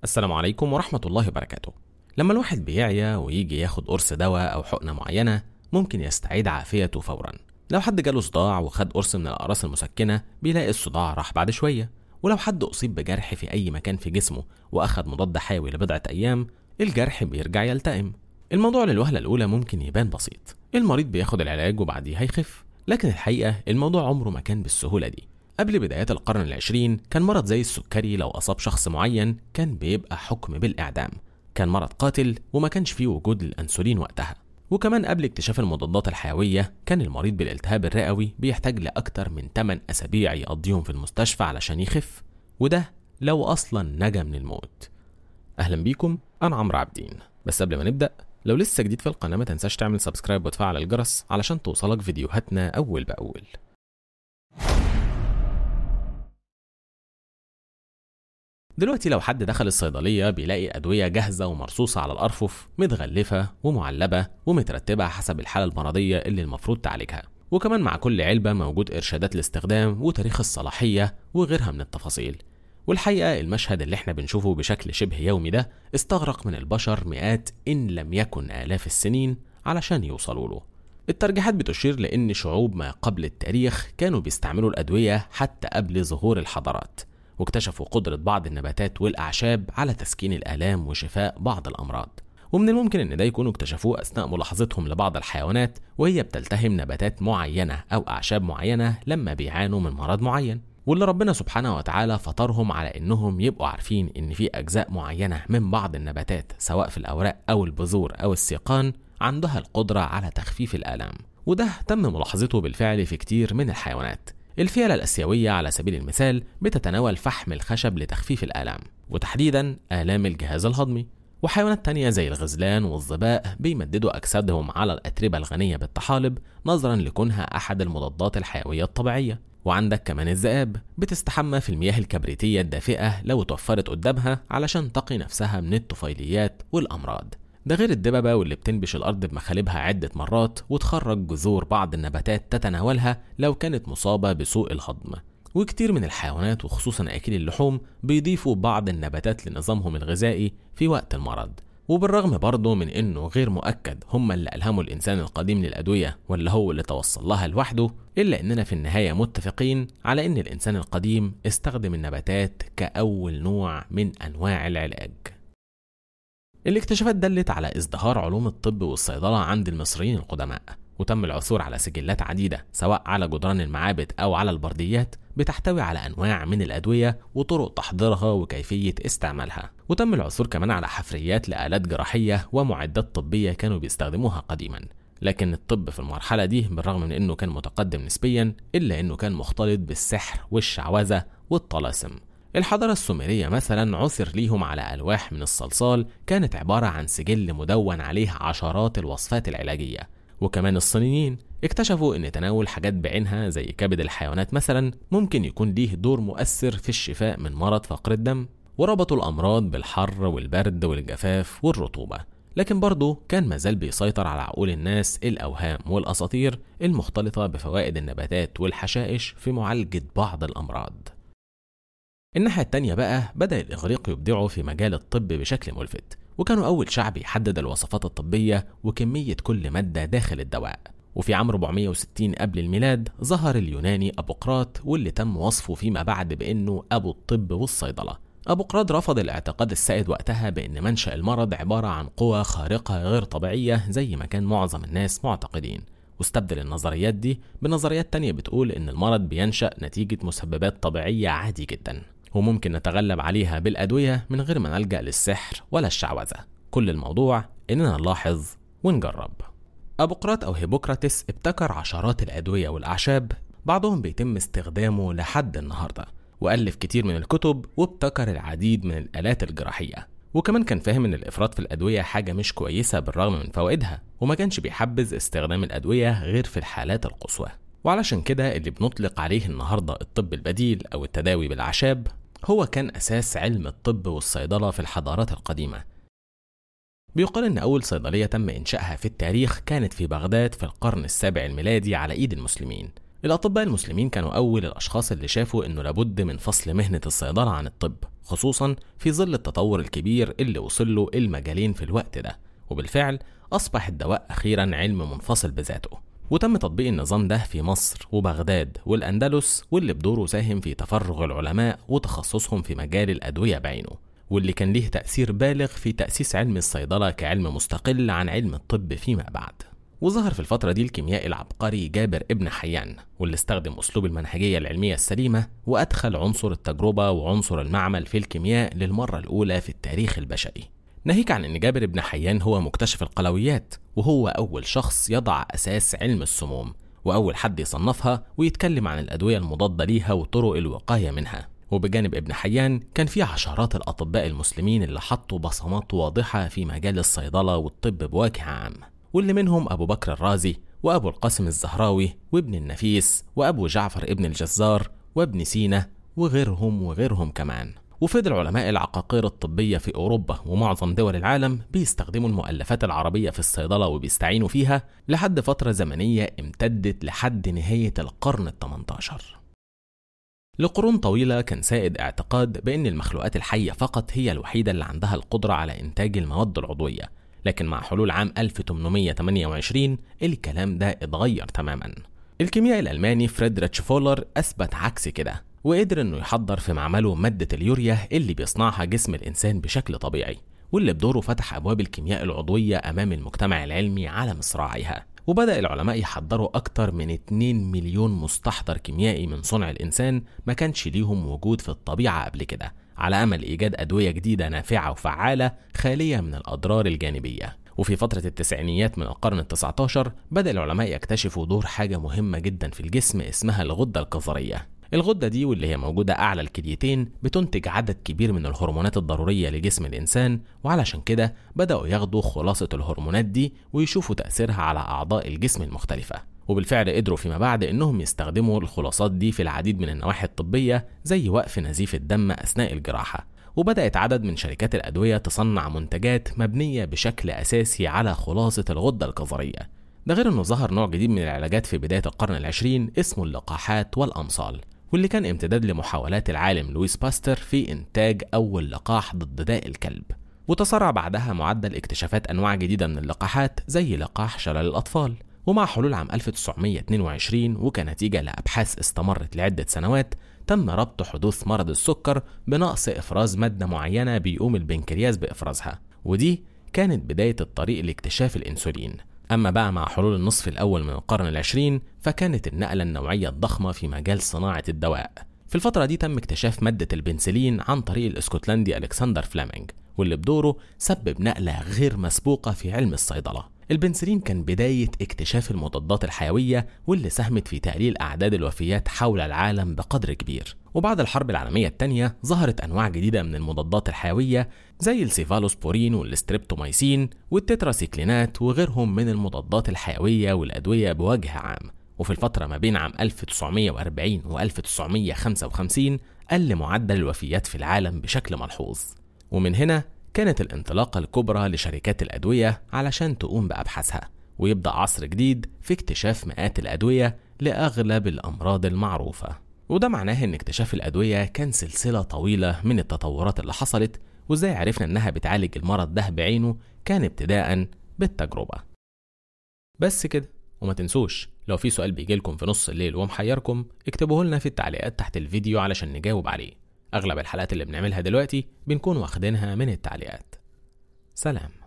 السلام عليكم ورحمة الله وبركاته لما الواحد بيعيا ويجي ياخد قرص دواء أو حقنة معينة ممكن يستعيد عافيته فورا لو حد جاله صداع وخد قرص من الأقراص المسكنة بيلاقي الصداع راح بعد شوية ولو حد أصيب بجرح في أي مكان في جسمه وأخد مضاد حيوي لبضعة أيام الجرح بيرجع يلتئم الموضوع للوهلة الأولى ممكن يبان بسيط المريض بياخد العلاج وبعديها يخف لكن الحقيقة الموضوع عمره ما كان بالسهولة دي قبل بدايات القرن العشرين كان مرض زي السكري لو أصاب شخص معين كان بيبقى حكم بالإعدام كان مرض قاتل وما كانش فيه وجود للأنسولين وقتها وكمان قبل اكتشاف المضادات الحيوية كان المريض بالالتهاب الرئوي بيحتاج لأكتر من 8 أسابيع يقضيهم في المستشفى علشان يخف وده لو أصلا نجا من الموت أهلا بيكم أنا عمرو عابدين بس قبل ما نبدأ لو لسه جديد في القناة ما تنساش تعمل سبسكرايب وتفعل الجرس علشان توصلك فيديوهاتنا أول بأول دلوقتي لو حد دخل الصيدلية بيلاقي أدوية جاهزة ومرصوصة على الأرفف متغلفة ومعلبة ومترتبة حسب الحالة المرضية اللي المفروض تعالجها وكمان مع كل علبة موجود إرشادات الاستخدام وتاريخ الصلاحية وغيرها من التفاصيل والحقيقة المشهد اللي احنا بنشوفه بشكل شبه يومي ده استغرق من البشر مئات إن لم يكن آلاف السنين علشان يوصلوا له الترجيحات بتشير لأن شعوب ما قبل التاريخ كانوا بيستعملوا الأدوية حتى قبل ظهور الحضارات واكتشفوا قدرة بعض النباتات والأعشاب على تسكين الآلام وشفاء بعض الأمراض ومن الممكن ان ده يكونوا اكتشفوه اثناء ملاحظتهم لبعض الحيوانات وهي بتلتهم نباتات معينه او اعشاب معينه لما بيعانوا من مرض معين واللي ربنا سبحانه وتعالى فطرهم على انهم يبقوا عارفين ان في اجزاء معينه من بعض النباتات سواء في الاوراق او البذور او السيقان عندها القدره على تخفيف الالام وده تم ملاحظته بالفعل في كتير من الحيوانات الفيلة الآسيوية على سبيل المثال بتتناول فحم الخشب لتخفيف الآلام وتحديدا آلام الجهاز الهضمي وحيوانات تانية زي الغزلان والظباء بيمددوا أجسادهم على الأتربة الغنية بالطحالب نظرا لكونها أحد المضادات الحيوية الطبيعية وعندك كمان الذئاب بتستحمى في المياه الكبريتية الدافئة لو توفرت قدامها علشان تقي نفسها من الطفيليات والأمراض ده غير الدببة واللي بتنبش الأرض بمخالبها عدة مرات وتخرج جذور بعض النباتات تتناولها لو كانت مصابة بسوء الهضم وكتير من الحيوانات وخصوصا أكل اللحوم بيضيفوا بعض النباتات لنظامهم الغذائي في وقت المرض وبالرغم برضه من انه غير مؤكد هم اللي الهموا الانسان القديم للادويه ولا هو اللي توصل لها لوحده الا اننا في النهايه متفقين على ان الانسان القديم استخدم النباتات كاول نوع من انواع العلاج الاكتشافات دلت على ازدهار علوم الطب والصيدله عند المصريين القدماء وتم العثور على سجلات عديدة سواء على جدران المعابد أو على البرديات بتحتوي على أنواع من الأدوية وطرق تحضيرها وكيفية استعمالها وتم العثور كمان على حفريات لآلات جراحية ومعدات طبية كانوا بيستخدموها قديما لكن الطب في المرحلة دي بالرغم من أنه كان متقدم نسبيا إلا أنه كان مختلط بالسحر والشعوذة والطلاسم الحضارة السومرية مثلا عثر ليهم على ألواح من الصلصال كانت عبارة عن سجل مدون عليه عشرات الوصفات العلاجية وكمان الصينيين اكتشفوا ان تناول حاجات بعينها زي كبد الحيوانات مثلا ممكن يكون ليه دور مؤثر في الشفاء من مرض فقر الدم وربطوا الامراض بالحر والبرد والجفاف والرطوبه لكن برضه كان مازال بيسيطر على عقول الناس الأوهام والأساطير المختلطة بفوائد النباتات والحشائش في معالجة بعض الأمراض. الناحية التانية بقى بدأ الإغريق يبدعوا في مجال الطب بشكل ملفت وكانوا أول شعب يحدد الوصفات الطبية وكمية كل مادة داخل الدواء وفي عام 460 قبل الميلاد ظهر اليوناني أبوقراط واللي تم وصفه فيما بعد بأنه أبو الطب والصيدلة أبوقراط رفض الاعتقاد السائد وقتها بأن منشأ المرض عبارة عن قوى خارقة غير طبيعية زي ما كان معظم الناس معتقدين واستبدل النظريات دي بنظريات تانية بتقول إن المرض بينشأ نتيجة مسببات طبيعية عادي جدا وممكن نتغلب عليها بالأدوية من غير ما نلجأ للسحر ولا الشعوذة كل الموضوع إننا نلاحظ ونجرب أبوقراط أو هيبوكراتس ابتكر عشرات الأدوية والأعشاب بعضهم بيتم استخدامه لحد النهاردة وألف كتير من الكتب وابتكر العديد من الآلات الجراحية وكمان كان فاهم ان الافراط في الادويه حاجه مش كويسه بالرغم من فوائدها وما كانش بيحبذ استخدام الادويه غير في الحالات القصوى وعلشان كده اللي بنطلق عليه النهارده الطب البديل او التداوي بالاعشاب هو كان اساس علم الطب والصيدله في الحضارات القديمه بيقال ان اول صيدليه تم انشائها في التاريخ كانت في بغداد في القرن السابع الميلادي على ايد المسلمين الأطباء المسلمين كانوا أول الأشخاص اللي شافوا إنه لابد من فصل مهنة الصيدلة عن الطب خصوصا في ظل التطور الكبير اللي وصل له المجالين في الوقت ده وبالفعل أصبح الدواء أخيرا علم منفصل بذاته وتم تطبيق النظام ده في مصر وبغداد والأندلس واللي بدوره ساهم في تفرغ العلماء وتخصصهم في مجال الأدوية بعينه واللي كان ليه تأثير بالغ في تأسيس علم الصيدلة كعلم مستقل عن علم الطب فيما بعد وظهر في الفترة دي الكيميائي العبقري جابر ابن حيان واللي استخدم أسلوب المنهجية العلمية السليمة وأدخل عنصر التجربة وعنصر المعمل في الكيمياء للمرة الأولى في التاريخ البشري ناهيك عن أن جابر ابن حيان هو مكتشف القلويات وهو أول شخص يضع أساس علم السموم وأول حد يصنفها ويتكلم عن الأدوية المضادة ليها وطرق الوقاية منها وبجانب ابن حيان كان في عشرات الأطباء المسلمين اللي حطوا بصمات واضحة في مجال الصيدلة والطب بوجه عام واللي منهم أبو بكر الرازي وأبو القاسم الزهراوي وابن النفيس وأبو جعفر ابن الجزار وابن سينا وغيرهم وغيرهم كمان وفضل علماء العقاقير الطبية في أوروبا ومعظم دول العالم بيستخدموا المؤلفات العربية في الصيدلة وبيستعينوا فيها لحد فترة زمنية امتدت لحد نهاية القرن ال 18 لقرون طويلة كان سائد اعتقاد بأن المخلوقات الحية فقط هي الوحيدة اللي عندها القدرة على إنتاج المواد العضوية لكن مع حلول عام 1828 الكلام ده اتغير تماما الكيميائي الألماني فريدريتش فولر أثبت عكس كده وقدر انه يحضر في معمله مادة اليوريا اللي بيصنعها جسم الإنسان بشكل طبيعي واللي بدوره فتح أبواب الكيمياء العضوية أمام المجتمع العلمي على مصراعيها وبدأ العلماء يحضروا أكتر من 2 مليون مستحضر كيميائي من صنع الإنسان ما كانش ليهم وجود في الطبيعة قبل كده على أمل إيجاد أدوية جديدة نافعة وفعالة خالية من الأضرار الجانبية وفي فترة التسعينيات من القرن التسعة عشر بدأ العلماء يكتشفوا دور حاجة مهمة جدا في الجسم اسمها الغدة الكظرية الغدة دي واللي هي موجودة أعلى الكليتين بتنتج عدد كبير من الهرمونات الضرورية لجسم الإنسان وعلشان كده بدأوا ياخدوا خلاصة الهرمونات دي ويشوفوا تأثيرها على أعضاء الجسم المختلفة وبالفعل قدروا فيما بعد انهم يستخدموا الخلاصات دي في العديد من النواحي الطبيه زي وقف نزيف الدم اثناء الجراحه وبدات عدد من شركات الادويه تصنع منتجات مبنيه بشكل اساسي على خلاصه الغده الكظريه ده غير انه ظهر نوع جديد من العلاجات في بدايه القرن العشرين اسمه اللقاحات والامصال واللي كان امتداد لمحاولات العالم لويس باستر في إنتاج أول لقاح ضد داء الكلب وتسارع بعدها معدل اكتشافات أنواع جديدة من اللقاحات زي لقاح شلل الأطفال ومع حلول عام 1922 وكنتيجة لأبحاث استمرت لعدة سنوات تم ربط حدوث مرض السكر بنقص إفراز مادة معينة بيقوم البنكرياس بإفرازها ودي كانت بداية الطريق لاكتشاف الإنسولين أما بقى مع حلول النصف الأول من القرن العشرين فكانت النقلة النوعية الضخمة في مجال صناعة الدواء في الفترة دي تم اكتشاف مادة البنسلين عن طريق الاسكتلندي ألكسندر فلامينج واللي بدوره سبب نقلة غير مسبوقة في علم الصيدلة البنسلين كان بداية اكتشاف المضادات الحيوية واللي ساهمت في تقليل أعداد الوفيات حول العالم بقدر كبير وبعد الحرب العالمية الثانية ظهرت أنواع جديدة من المضادات الحيوية زي السيفالوسبورين والستريبتومايسين والتتراسيكلينات وغيرهم من المضادات الحيوية والأدوية بوجه عام وفي الفترة ما بين عام 1940 و 1955 قل معدل الوفيات في العالم بشكل ملحوظ ومن هنا كانت الانطلاقة الكبرى لشركات الأدوية علشان تقوم بأبحاثها ويبدأ عصر جديد في اكتشاف مئات الأدوية لأغلب الأمراض المعروفة وده معناه إن اكتشاف الأدوية كان سلسلة طويلة من التطورات اللي حصلت وإزاي عرفنا إنها بتعالج المرض ده بعينه كان ابتداء بالتجربة بس كده وما تنسوش لو في سؤال بيجيلكم في نص الليل ومحيركم اكتبوه لنا في التعليقات تحت الفيديو علشان نجاوب عليه أغلب الحلقات اللي بنعملها دلوقتي بنكون واخدينها من التعليقات سلام